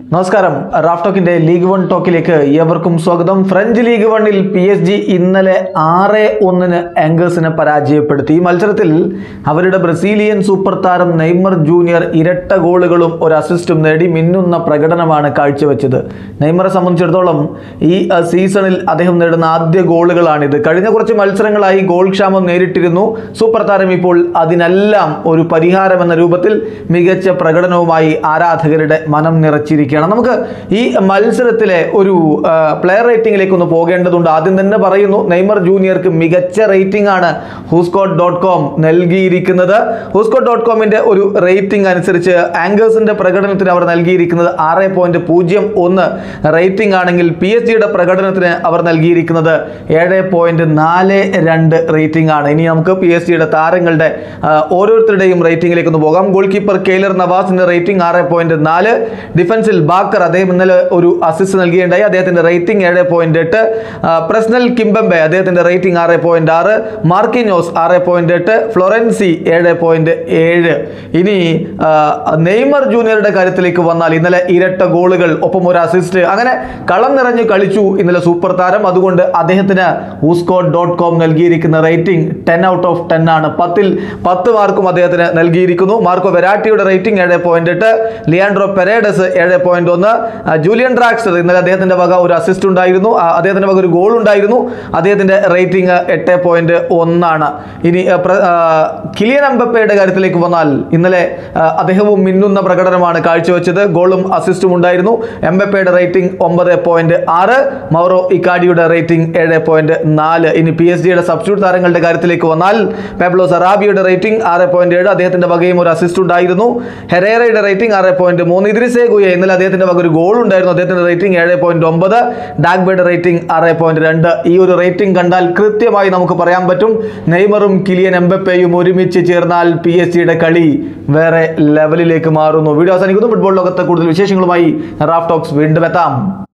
നമസ്കാരം റാഫ് ടോക്കിന്റെ league one ടോക്കിലേക്ക് ഏവർക്കും സ്വാഗതം ഫ്രഞ്ച് ലീഗ് വണ്ണിൽ പി എസ് ജി ഇന്നലെ ആറ് ഒന്നിന് ആങ്കേഴ്സിനെ പരാജയപ്പെടുത്തി ഈ മത്സരത്തിൽ അവരുടെ ബ്രസീലിയൻ സൂപ്പർ താരം നെയ്മർ ജൂനിയർ ഇരട്ട ഗോളുകളും ഒരു അസിസ്റ്റും നേടി മിന്നുന്ന പ്രകടനമാണ് കാഴ്ചവെച്ചത് നെയ്മറെ സംബന്ധിച്ചിടത്തോളം ഈ അഹ്, സീസണിൽ അദ്ദേഹം നേടുന്ന ആദ്യ ഗോളുകളാണിത് കഴിഞ്ഞ കുറച്ച് മത്സരങ്ങളായി ഗോൾ ക്ഷാമം നേരിട്ടിരുന്നു സൂപ്പർ താരം ഇപ്പോൾ അതിനെല്ലാം ഒരു പരിഹാരം എന്ന രൂപത്തിൽ മികച്ച പ്രകടനവുമായി ആരാധകരുടെ മനം നിറച്ചിരിക്കുകയാണ് നമുക്ക് ഈ മത്സരത്തിലെ ഒരു പ്ലെയർ റേറ്റിംഗിലേക്ക് ഒന്ന് പോകേണ്ടതുണ്ട് ആദ്യം തന്നെ പറയുന്നു നെയ്മർ ജൂനിയർക്ക് മികച്ച റേറ്റിംഗ് ആണ് ഹൂസ്കോട്ട് ഡോട്ട് കോം നൽകിയിരിക്കുന്നത് ഹൂസ്കോട്ട് ഡോട്ട് കോമിന്റെ ഒരു റേറ്റിംഗ് അനുസരിച്ച് ആങ്കേഴ്സിന്റെ പ്രകടനത്തിന് അവർ നൽകിയിരിക്കുന്നത് ആറ് പോയിന്റ് പൂജ്യം ഒന്ന് റേറ്റിംഗ് ആണെങ്കിൽ പി എസ് ജിയുടെ പ്രകടനത്തിന് അവർ നൽകിയിരിക്കുന്നത് ഏഴ് പോയിന്റ് നാല് രണ്ട് റേറ്റിംഗ് ആണ് ഇനി നമുക്ക് പി എസ് ജിയുടെ താരങ്ങളുടെ ആ, ഓരോരുത്തരുടെയും റേറ്റിംഗിലേക്ക് ഒന്ന് പോകാം ഗോൾ കീപ്പർ കെയ്ലർ നവാസിന്റെ റേറ്റിംഗ് ആറ് പോയിന്റ് നാല് ഡിഫൻസിൽ ബാക്കർ അദ്ദേഹം ഇന്നലെ ഒരു അസിസ്റ്റ് നൽകിയുണ്ടായി അദ്ദേഹത്തിന്റെ റേറ്റിംഗ് ഏഴ് പോയിന്റ് എട്ട് പ്രസ്നൽ കിംബംബെ അദ്ദേഹത്തിന്റെ റേറ്റിംഗ് ആറ് പോയിന്റ് ആറ് മാർക്കിനോസ് ആറ് പോയിന്റ് എട്ട് ഫ്ലോറൻസി ഏഴ് പോയിന്റ് ഏഴ് ഇനി ആ, നെയ്മർ ജൂനിയറുടെ കാര്യത്തിലേക്ക് വന്നാൽ ഇന്നലെ ഇരട്ട ഗോളുകൾ ഒപ്പം ഒരു അസിസ്റ്റ് അങ്ങനെ കളം നിറഞ്ഞു കളിച്ചു ഇന്നലെ സൂപ്പർ താരം അതുകൊണ്ട് അദ്ദേഹത്തിന് ഊസ്കോട്ട് ഡോട്ട് കോം നൽകിയിരിക്കുന്ന rating ten out of ten ആണ് പത്തിൽ പത്ത് മാർക്കും അദ്ദേഹത്തിന് നൽകിയിരിക്കുന്നു മാർക്കോ വെരാട്ടിയുടെ റേറ്റിംഗ് ഏഴ് പോയിന്റ് എട്ട് ലിയാൻഡ്രോ പെരേഡസ് ഏഴ് പോയിന്റ് ഒന്ന് ആ, ജൂലിയൻ ഡ്രാക്സർ ഇന്നലെ അദ്ദേഹത്തിന്റെ വക ഒരു അസിസ്റ്റ് ഉണ്ടായിരുന്നു ആ, അദ്ദേഹത്തിന്റെ വക ഒരു ഗോൾ ഉണ്ടായിരുന്നു അദ്ദേഹത്തിന്റെ റേറ്റിംഗ് എട്ട് പോയിന്റ് ഒന്നാണ് ഇനി ആ, പ്ര- ആ, കിലിയൻ അമ്പപ്പയുടെ കാര്യത്തിലേക്ക് വന്നാൽ ഇന്നലെ ആ, അദ്ദേഹവും മിന്നുന്ന പ്രകടനമാണ് കാഴ്ചവെച്ചത് ഗോളും അസിസ്റ്റും ഉണ്ടായിരുന്നു എംബപ്പയുടെ റേറ്റിംഗ് ഒമ്പത് പോയിന്റ് ആറ് മൗറോ ഇക്കാഡിയുടെ റേറ്റിംഗ് ഏഴ് പോയിന്റ് നാല് ഇനി പി എസ് ജിയുടെ സബ്സ്റ്റിറ്റ്യൂട്ട് താരങ്ങളുടെ കാര്യത്തിലേക്ക് വന്നാൽ പെബ്ലോ സറാബിയുടെ റേറ്റിംഗ് ആറ് പോയിന്റ് ഏഴ് അദ്ദേഹത്തിന്റെ വകയും ഒരു അസിസ്റ്റ് ഉണ്ടായിരുന്നു ഹെറേറയുടെ റേറ്റിംഗ് ആറ് പോയിന്റ് മൂന്ന് ഇദ്രിസേ ഗുയ ഇന്നലെ അദ്ദേഹത്തിന്റെ വക ഒരു ഗോൾ ഉണ്ടായിരുന്നു അദ്ദേഹത്തിന്റെ റേറ്റിംഗ് ഏഴ് പോയിന്റ് ഒമ്പത് ഡാഗ്ബയുടെ റേറ്റിംഗ് ആറ് പോയിന്റ് രണ്ട് ഈ ഒരു റേറ്റിംഗ് കണ്ടാൽ കൃത്യമായി നമുക്ക് പറയാൻ പറ്റും നെയ്മറും കിലിയൻ എംബപ്പയും ഒരുമിച്ച് ചേർന്നാൽ പി എസ് ജിയുടെ കളി വേറെ ലെവലിലേക്ക് മാറുന്നു വീഡിയോ അവസാനിക്കുന്നു ഫുട്ബോൾ ലോകത്തെ കൂടുതൽ വിശേഷങ്ങളുമായി റാഫ് ടോക്സ് വീണ്ടും എത്താം